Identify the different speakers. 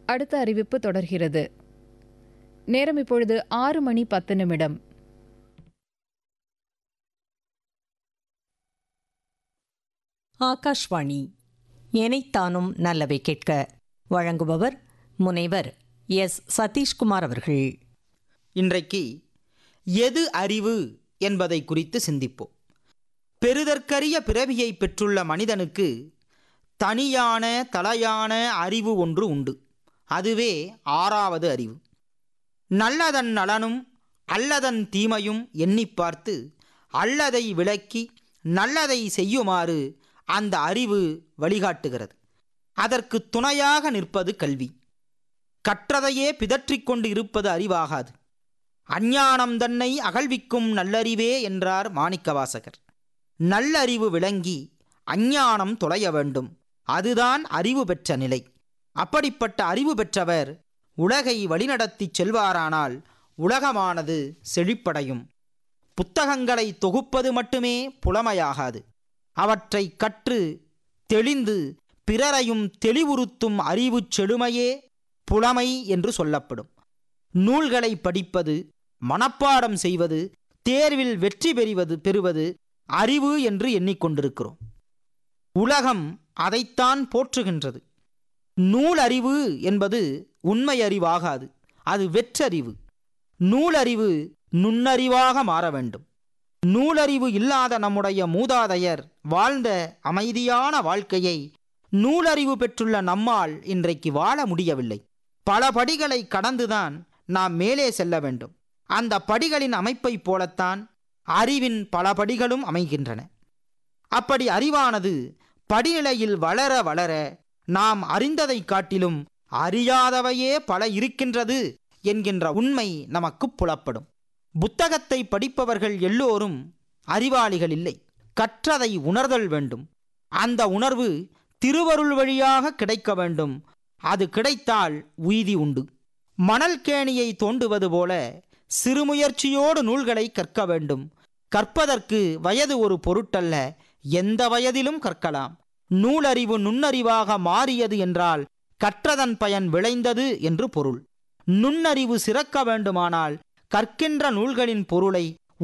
Speaker 1: அடுத்த அறிவிப்பு தொடர்கிறது நேரம் இப்பொழுது ஆறு மணி பத்து நிமிடம்
Speaker 2: ஆகாஷ்வாணி எனைத்தானும் நல்லவை கேட்க வழங்குபவர் முனைவர் எஸ் சதீஷ்குமார் அவர்கள்
Speaker 3: இன்றைக்கு எது அறிவு என்பதை குறித்து சிந்திப்போம் பெறுதற்கரிய பிறவியை பெற்றுள்ள மனிதனுக்கு தனியான தலையான அறிவு ஒன்று உண்டு அதுவே ஆறாவது அறிவு நல்லதன் நலனும் அல்லதன் தீமையும் எண்ணிப் பார்த்து அல்லதை விளக்கி நல்லதை செய்யுமாறு அந்த அறிவு வழிகாட்டுகிறது அதற்கு துணையாக நிற்பது கல்வி கற்றதையே பிதற்றிக் கொண்டு இருப்பது அறிவாகாது அஞ்ஞானம் தன்னை அகழ்விக்கும் நல்லறிவே என்றார் மாணிக்கவாசகர் நல்லறிவு விளங்கி அஞ்ஞானம் தொலைய வேண்டும் அதுதான் அறிவு பெற்ற நிலை அப்படிப்பட்ட அறிவு பெற்றவர் உலகை வழிநடத்திச் செல்வாரானால் உலகமானது செழிப்படையும் புத்தகங்களை தொகுப்பது மட்டுமே புலமையாகாது அவற்றை கற்று தெளிந்து பிறரையும் தெளிவுறுத்தும் அறிவுச் செழுமையே புலமை என்று சொல்லப்படும் நூல்களை படிப்பது மனப்பாடம் செய்வது தேர்வில் வெற்றி பெறுவது பெறுவது அறிவு என்று எண்ணிக்கொண்டிருக்கிறோம் உலகம் அதைத்தான் போற்றுகின்றது நூலறிவு என்பது உண்மை அறிவாகாது அது வெற்றறிவு நூலறிவு நுண்ணறிவாக மாற வேண்டும் நூலறிவு இல்லாத நம்முடைய மூதாதையர் வாழ்ந்த அமைதியான வாழ்க்கையை நூலறிவு பெற்றுள்ள நம்மால் இன்றைக்கு வாழ முடியவில்லை பல படிகளை கடந்துதான் நாம் மேலே செல்ல வேண்டும் அந்த படிகளின் அமைப்பைப் போலத்தான் அறிவின் பல படிகளும் அமைகின்றன அப்படி அறிவானது படிநிலையில் வளர வளர நாம் அறிந்ததைக் காட்டிலும் அறியாதவையே பல இருக்கின்றது என்கின்ற உண்மை நமக்கு புலப்படும் புத்தகத்தை படிப்பவர்கள் எல்லோரும் அறிவாளிகள் இல்லை கற்றதை உணர்தல் வேண்டும் அந்த உணர்வு திருவருள் வழியாக கிடைக்க வேண்டும் அது கிடைத்தால் உய்தி உண்டு மணல் கேணியை தோண்டுவது போல சிறுமுயற்சியோடு நூல்களை கற்க வேண்டும் கற்பதற்கு வயது ஒரு பொருட்டல்ல எந்த வயதிலும் கற்கலாம் நூலறிவு நுண்ணறிவாக மாறியது என்றால் கற்றதன் பயன் விளைந்தது என்று பொருள் நுண்ணறிவு சிறக்க வேண்டுமானால் கற்கின்ற நூல்களின் பொருளை